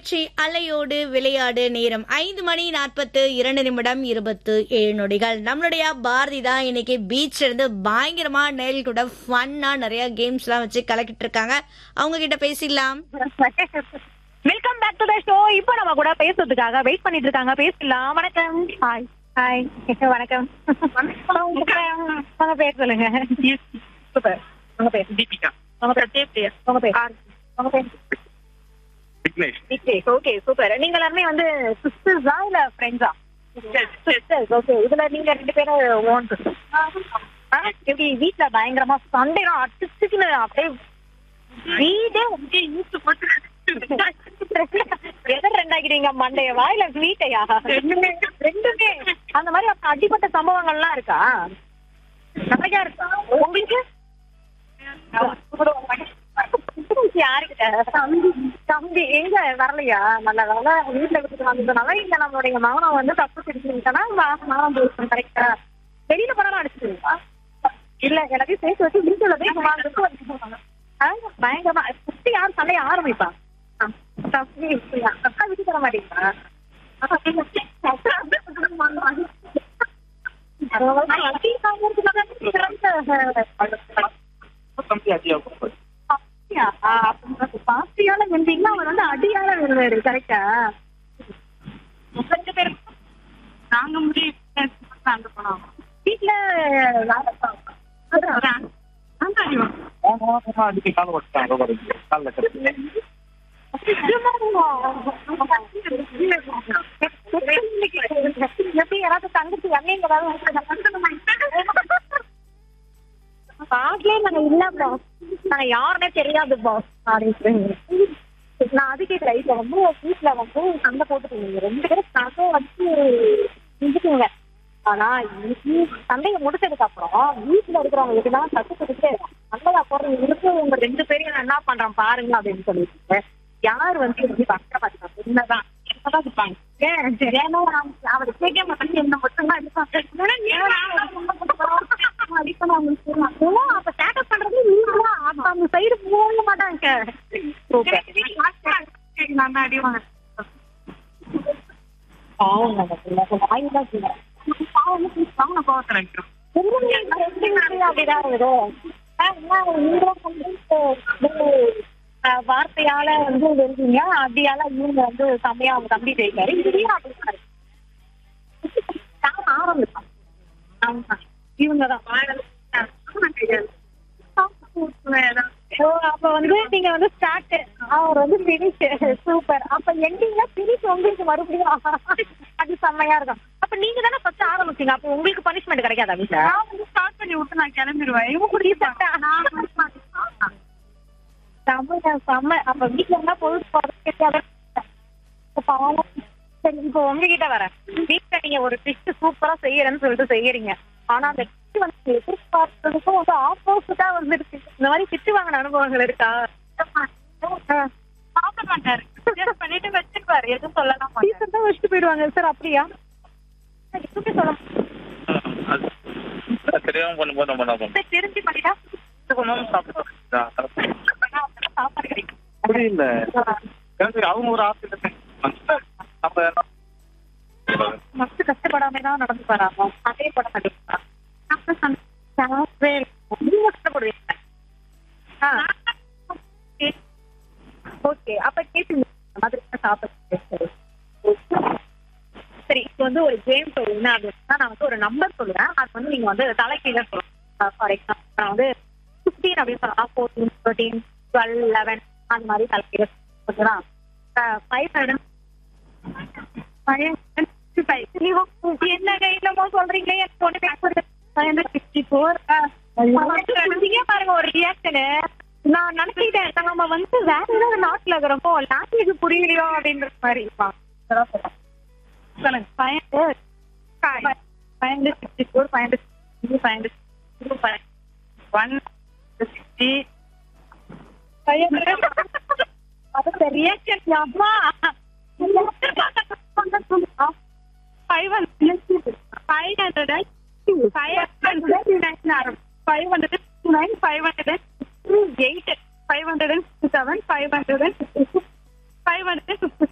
நிகழ்ச்சி அலையோடு விளையாடு நேரம் ஐந்து மணி நாற்பத்து இரண்டு நிமிடம் இருபத்து ஏழு நொடிகள் நம்மளுடைய பாரதி தான் இன்னைக்கு பீச் இருந்து பயங்கரமா நேரில் கூட ஃபன்னா நிறைய கேம்ஸ் எல்லாம் வச்சு கலக்கிட்டு இருக்காங்க அவங்க கிட்ட பேசிடலாம் welcome back to the show இப்போ நம்ம கூட பேசுறதுக்காக வெயிட் பண்ணிட்டு இருக்காங்க பேசலாம் வணக்கம் ஹாய் ஹாய் வணக்கம் உங்க பேர் சொல்லுங்க சூப்பர் உங்க பேர் தீபிகா உங்க பேர் தேப்ரியா உங்க பேர் உங்க பேர் விக்னேஷ் விக்னேஷ் ஓகே சூப்பர் நீங்க எல்லாருமே வந்து சிஸ்டர்ஸா இல்ல ஃப்ரெண்ட்ஸா சிஸ்டர்ஸ் ஓகே இதுல நீங்க ரெண்டு பேரும் ஓன் எப்படி வீட்ல பயங்கரமா சண்டைலாம் அடிச்சுன்னு அப்படியே வீடே அப்படியே இழுத்து போட்டு எதை ரெண்டாக்கிறீங்க மண்டையவா இல்ல வீட்டையா ரெண்டுமே ரெண்டுமே அந்த மாதிரி அப்ப அடிப்பட்ட சம்பவங்கள்லாம் இருக்கா நிறைய இருக்கா உங்களுக்கு யாருக்கிட்ட தம்பி தம்பி எங்க வரலையா நல்ல வேலை வீட்டுல விட்டுட்டு வந்ததுனால இங்க நம்மளுடைய மகனம் வந்து தப்பு பிடிச்சிருக்கா மகனம் போயிருக்கோம் கரெக்டா வெளியில போனாலும் அடிச்சிருக்கா இல்ல எல்லாத்தையும் சேர்த்து வச்சு வீட்டுல போய் வாழ்ந்துட்டு வச்சுக்கோங்க பயங்கரமா சுத்தி யார் சண்டைய ஆரம்பிப்பா ஆ, தம்பி அக்கா விட்டு தர மாட்டீங்களா தம்பி அதிகா பாத்தியா? ஆ, அப்ப பாத்தியால வென்றீங்களா அவர் வந்து அடியால வெறுவாரு கரெக்டா ரெண்டு பேரும் நாங்க முடிவு அங்க போனோம் வீட்டுல வேலை பார்ப்போம். அதான். அடிக்க கால வட்டாங்க கால கட்டு எப்படி யாராவது தங்கச்சி அண்ணன் பாக்கலே நாங்க இல்ல பாஸ் நாங்க யாருன்னே தெரியாது பாஸ் அப்படின்னு நான் அதுக்கே ரைட்ல வந்து வீட்டுல வந்து சண்டை போட்டுக்கோங்க ரெண்டு பேரும் சண்டை வச்சு செஞ்சுக்கோங்க ஆனா இன்னைக்கு சண்டையை முடிச்சதுக்கு அப்புறம் வீட்டுல இருக்கிறவங்க எப்படிதான் தட்டு கொடுத்து நல்லதா போடுறது இருக்கு உங்க ரெண்டு பேரையும் நான் என்ன பண்றேன் பாருங்க அப்படின்னு சொல்லிட்டு யார் வந்து எப்படி கஷ்டப்பட்டாங்க என்னதான் என்னதான் இருப்பாங்க ஏன் சரி ஏன்னா நான் அவரை கேட்க மாட்டேன் என்ன மட்டும்தான் அடிப்பாங்க அப்ப ஸ்டார்ட் பண்றது நீங்களா அப்ப அந்த சைடு போக மாட்டாங்க நான் அடி வாங்க பாவம் நம்ம வாயுதான் செய்யணும் பாவம் நான் கோவத்தை நினைக்கிறோம் அப்படிதான் வரும் நீங்களும் வந்து அஹ், வார்த்தையால வந்து வெறுவீங்க அப்படியால இவங்க வந்து செம்மையா அவங்க தம்பி ஜெயிக்காரு இதுலயும் அப்படிதான் இருக்கு. நான் ஆரம்பிப்பேன் ஆமா இவங்கதான் ஓ அப்ப வந்து நீங்க வந்து ஸ்டார்ட் அவர் வந்து பினிஷ் சூப்பர் அப்ப எண்டிங்ல பினிஷ் உங்களுக்கு மறுபடியும் அது செம்மையா இருக்கும் அப்ப நீங்க தானே ஃபர்ஸ்ட் ஆரம்பிச்சீங்க அப்ப உங்களுக்கு பனிஷ்மெண்ட் கிடைக்காதா வீட்டுல நான் வந்து ஸ்டார்ட் பண்ணி விட்டு நான் கிளம்பிடுவேன் இவங்க கூட செம்ம செம்ம அப்ப வீட்டுல இருந்தா பொழுது பாவம் சரி இப்போ உங்ககிட்ட வரேன் வீட்டுல நீங்க ஒரு டிஷ் சூப்பரா செய்யறேன்னு சொல்லிட்டு செய்யறீங்க ஆனா அந்த டிஷ் வந்து எதிர்பார்த்ததுக்கும் வந்து ஆப்போசிட்டா வந்துருக்கு இந்த மாதிரி திட்டு வாங்கின அனுபவங்கள் இருக்கா ஆ. சாப்பிட மாட்டாரு Just பண்ணிட்டு வச்சிருப்பாரு எதுவும் சொல்லலாம் மாட்டாரு. டீசெண்டா வச்சுட்டு போயிடுவாங்க சார் அப்படியா எதுவுமே சொல்ல மாட்டாங்க. அது தெரியாம பண்ணும்போது நம்ம என்ன பண்ணுவோம் சார், தெரிஞ்சு பண்ணிட்டா கொண்டாந்து சாப்பிடுவாரு. சாப்பாடு கிடைக்கும் அப்படி இல்ல எனக்கு அவங்க ஒரு ஆசை நம்ம மஸ்து கஷ்டப்படாம தான் நடந்து வராங்க அதே பட மாட்டேங்கிறா நீங்க கஷ்டப்படுவீங்க ஓகே அப்ப கேட்டுங்க மாதிரி சாப்பிட்டு சரி சரி இப்போ வந்து ஒரு கேம் என்ன அப்படின்னா நான் வந்து ஒரு நம்பர் சொல்லுவேன் அது வந்து நீங்க வந்து தலைக்கீழ சொல்லலாம் ஃபார் எக்ஸாம்பிள் நான் வந்து ஃபிஃப்டீன் அப்படின்னு சொல்லலாம் ஃபோர்டீன் தேர்ட்டீன் டுவெல் லெவன் அந்த மாதிரி தலைக்கீழ ஓகேவா ஃபைவ் ஹண்ட்ரட் என்ன கையிலமோ சொல்றீங்களே எனக்கு ஒண்ணு பாருங்க ஒரு ரியாக்ஷனு நான் நினைச்சிட்டேன் நம்ம வந்து வேற ஏதாவது நாட்டுல இருக்கிறப்போ லாங்குவேஜ் புரியலையோ அப்படின்ற மாதிரி இருப்பான் இதெல்லாம் சொல்றேன். சொல்லுங்க five hundred five hundred sixty four five hundred sixty five hundred two five one sixty five hundred அது ரியாக்ஷன் அம்மா five hundred five hundred five hundred five hundred nine five hundred eight five hundred and seven five hundred and five hundred